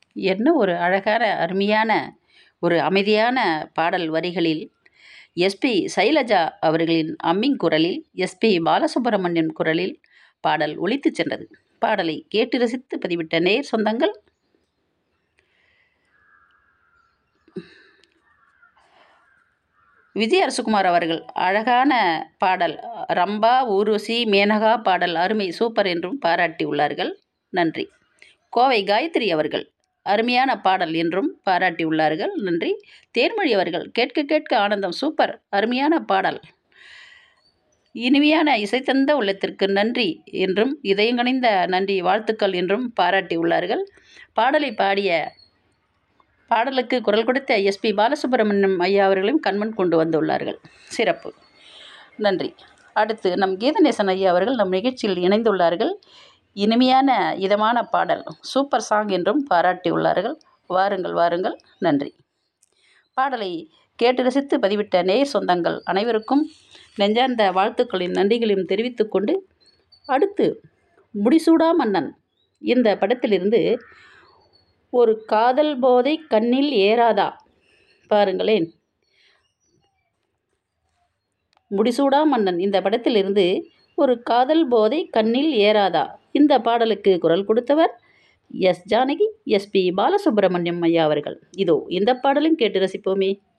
என்ன ஒரு அழகான அருமையான ஒரு அமைதியான பாடல் வரிகளில் எஸ்பி சைலஜா அவர்களின் அம்மிங் குரலில் எஸ்பி பாலசுப்ரமணியன் குரலில் பாடல் ஒலித்துச் சென்றது பாடலை கேட்டு ரசித்து பதிவிட்ட நேர் சொந்தங்கள் விஜய் அரசுகுமார் அவர்கள் அழகான பாடல் ரம்பா ஊர்வசி மேனகா பாடல் அருமை சூப்பர் என்றும் பாராட்டி உள்ளார்கள் நன்றி கோவை காயத்ரி அவர்கள் அருமையான பாடல் என்றும் பாராட்டி உள்ளார்கள் நன்றி தேன்மொழி அவர்கள் கேட்க கேட்க ஆனந்தம் சூப்பர் அருமையான பாடல் இனிமையான இசைத்தந்த உள்ளத்திற்கு நன்றி என்றும் இதயங்கணிந்த நன்றி வாழ்த்துக்கள் என்றும் பாராட்டி உள்ளார்கள் பாடலை பாடிய பாடலுக்கு குரல் கொடுத்த எஸ்பி பாலசுப்ரமணியம் ஐயா அவர்களையும் கண்மன் கொண்டு வந்துள்ளார்கள் சிறப்பு நன்றி அடுத்து நம் கீதநேசன் ஐயா அவர்கள் நம் நிகழ்ச்சியில் இணைந்துள்ளார்கள் இனிமையான இதமான பாடல் சூப்பர் சாங் என்றும் பாராட்டியுள்ளார்கள் வாருங்கள் வாருங்கள் நன்றி பாடலை கேட்டு ரசித்து பதிவிட்ட நேய சொந்தங்கள் அனைவருக்கும் நெஞ்சார்ந்த வாழ்த்துக்களின் நன்றிகளையும் தெரிவித்துக்கொண்டு அடுத்து முடிசூடா மன்னன் இந்த படத்திலிருந்து ஒரு காதல் போதை கண்ணில் ஏறாதா பாருங்களேன் முடிசூடா மன்னன் இந்த படத்திலிருந்து ஒரு காதல் போதை கண்ணில் ஏறாதா இந்த பாடலுக்கு குரல் கொடுத்தவர் எஸ் ஜானகி எஸ்பி பாலசுப்ரமணியம் ஐயா அவர்கள் இதோ இந்த பாடலும் கேட்டு ரசிப்போமே